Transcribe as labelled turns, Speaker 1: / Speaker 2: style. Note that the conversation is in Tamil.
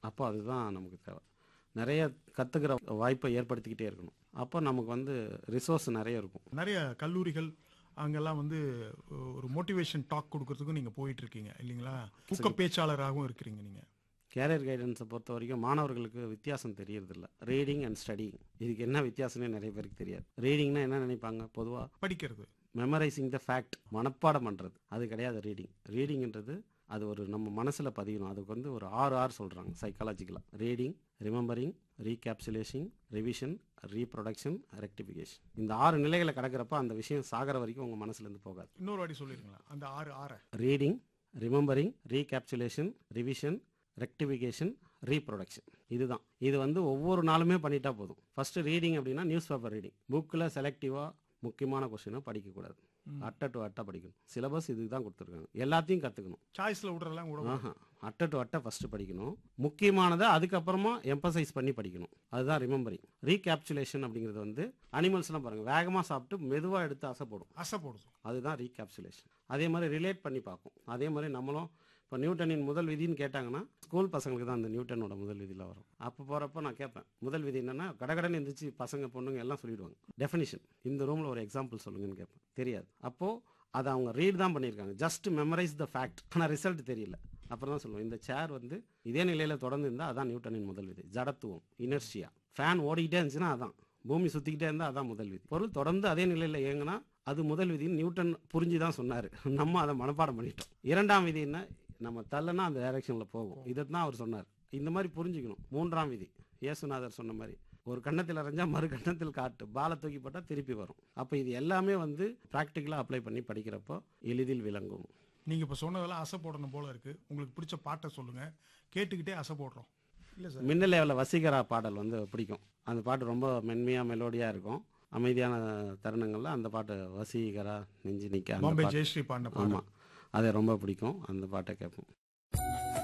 Speaker 1: அப்போ அதுதான் நமக்கு தேவை நிறைய கற்றுக்கிற வாய்ப்பை ஏற்படுத்திக்கிட்டே இருக்கணும் அப்போ நமக்கு வந்து ரிசோர்ஸ் நிறைய இருக்கும்
Speaker 2: நிறைய கல்லூரிகள் அங்கெல்லாம் வந்து ஒரு மோட்டிவேஷன் டாக் கொடுக்கறதுக்கும் நீங்க போயிட்டு இருக்கீங்க இல்லைங்களா ஊக்க பேச்சாளராகவும் இருக்கிறீங்க நீங்க
Speaker 1: கேரியர் கைடன்ஸை பொறுத்த வரைக்கும் மாணவர்களுக்கு வித்தியாசம் தெரியறதில்ல ரீடிங் அண்ட் ஸ்டடிங் இதுக்கு என்ன வித்தியாசம்னே நிறைய பேருக்கு தெரியாது ரீடிங்னா என்ன நினைப்பாங்க பொதுவாக
Speaker 2: படிக்கிறது
Speaker 1: மெமரைசிங் த ஃபேக்ட் மனப்பாடம் பண்ணுறது அது கிடையாது ரீடிங் ரீடிங்ன்றது அது ஒரு நம்ம மனசில் பதியணும் அதுக்கு வந்து ஒரு ஆறு ஆறு சொல்கிறாங்க சைக்காலஜிக்கலாக reading remembering recapsulation revision reproduction rectification இந்த ஆறு நிலைகளை கடக்கிறப்ப அந்த விஷயம் சாகிற வரைக்கும் உங்கள் மனசுலேருந்து போகாது
Speaker 2: இன்னொரு வாட்டி சொல்லிருங்களா அந்த ஆறு ஆற
Speaker 1: reading remembering recapsulation revision rectification reproduction இதுதான் இது வந்து ஒவ்வொரு நாளுமே பண்ணிட்டா போதும் ஃபர்ஸ்ட் ரீடிங் அப்படின்னா நியூஸ் பேப்பர் ரீடிங் புக்கில் செலக்டிவாக முக்கியமான கொஸ்டினை படிக்கக்கூடாது அட்டை டு அட்டை படிக்கணும் சிலபஸ் இதுக்கு தான் கொடுத்துருக்காங்க எல்லாத்தையும் கற்றுக்கணும்
Speaker 2: சாய்ஸ்ல விடுறதெல்லாம் கூட
Speaker 1: ஆஹா அட்டை டு அட்டை ஃபஸ்ட்டு படிக்கணும் முக்கியமானதை அதுக்கப்புறமா எம்பசைஸ் பண்ணி படிக்கணும் அதுதான் ரிமெம்பரிங் ரீகேப்சுலேஷன் அப்படிங்கிறது வந்து அனிமல்ஸ்லாம் பாருங்கள் வேகமாக சாப்பிட்டு மெதுவாக எடுத்து ஆசை போடும்
Speaker 2: அசை போடுது
Speaker 1: அதுதான் ரீகேப்சுலேஷன் அதே மாதிரி ரிலேட் பண்ணி பார்க்கும் அதே மாதிரி நம்மளும் இப்போ நியூட்டனின் முதல் விதின்னு கேட்டாங்கன்னா ஸ்கூல் பசங்களுக்கு தான் அந்த நியூட்டனோட முதல் விதியில் வரும் அப்போ போகிறப்ப நான் கேட்பேன் முதல் விதி என்னன்னா கடகடன் எந்திரிச்சு பசங்க பொண்ணுங்க எல்லாம் சொல்லிடுவாங்க டெஃபினிஷன் இந்த ரூமில் ஒரு எக்ஸாம்பிள் சொல்லுங்கன்னு கேட்பேன் தெரியாது அப்போது அதை அவங்க ரீட் தான் பண்ணியிருக்காங்க ஜஸ்ட் மெமரைஸ் த ஃபேக்ட் ஆனால் ரிசல்ட் தெரியல அப்புறம் தான் சொல்லுவோம் இந்த சேர் வந்து இதே நிலையில் தொடர்ந்து இருந்தால் அதான் நியூட்டனின் முதல் விதி ஜடத்துவம் இனர்ஷியா ஃபேன் ஓடிக்கிட்டே இருந்துச்சுன்னா அதான் பூமி சுற்றிக்கிட்டே இருந்தால் அதான் முதல் விதி பொருள் தொடர்ந்து அதே நிலையில் இயங்கினா அது முதல் விதின்னு நியூட்டன் புரிஞ்சு தான் சொன்னார் நம்ம அதை மனப்பாடம் பண்ணிட்டோம் இரண்டாம் விதி என்ன நம்ம தள்ளனா அந்த டைரக்ஷனில் போகும் இதை தான் அவர் சொன்னார் இந்த மாதிரி புரிஞ்சுக்கணும் மூன்றாம் விதி இயேசுநாதர் சொன்ன மாதிரி ஒரு கன்னத்தில் அரைஞ்சா மறு கன்னத்தில் காட்டு பாலை தூக்கி போட்டால் திருப்பி வரும் அப்போ இது எல்லாமே வந்து ப்ராக்டிக்கலாக அப்ளை பண்ணி படிக்கிறப்போ எளிதில் விளங்கும்
Speaker 2: நீங்க இப்ப சொன்னதெல்லாம் அசை போடணும் போல இருக்கு உங்களுக்கு பிடிச்ச பாட்டை சொல்லுங்க கேட்டுக்கிட்டே அசை போடுறோம் இல்ல சார்
Speaker 1: மின்னலேவில் வசீகரா பாடல் வந்து பிடிக்கும் அந்த பாட்டு ரொம்ப மென்மையாக மெலோடியாக இருக்கும் அமைதியான தருணங்களில் அந்த பாட்டு வசீகரா நெஞ்சு நிற்க அந்த
Speaker 2: பாம்பே
Speaker 1: பாட்டு
Speaker 2: ஜெயஸ்ரீ பாடின பாடல்
Speaker 1: ஆமாம் அது ரொம்ப பிடிக்கும் அந்த பாட்டை கேட்போம்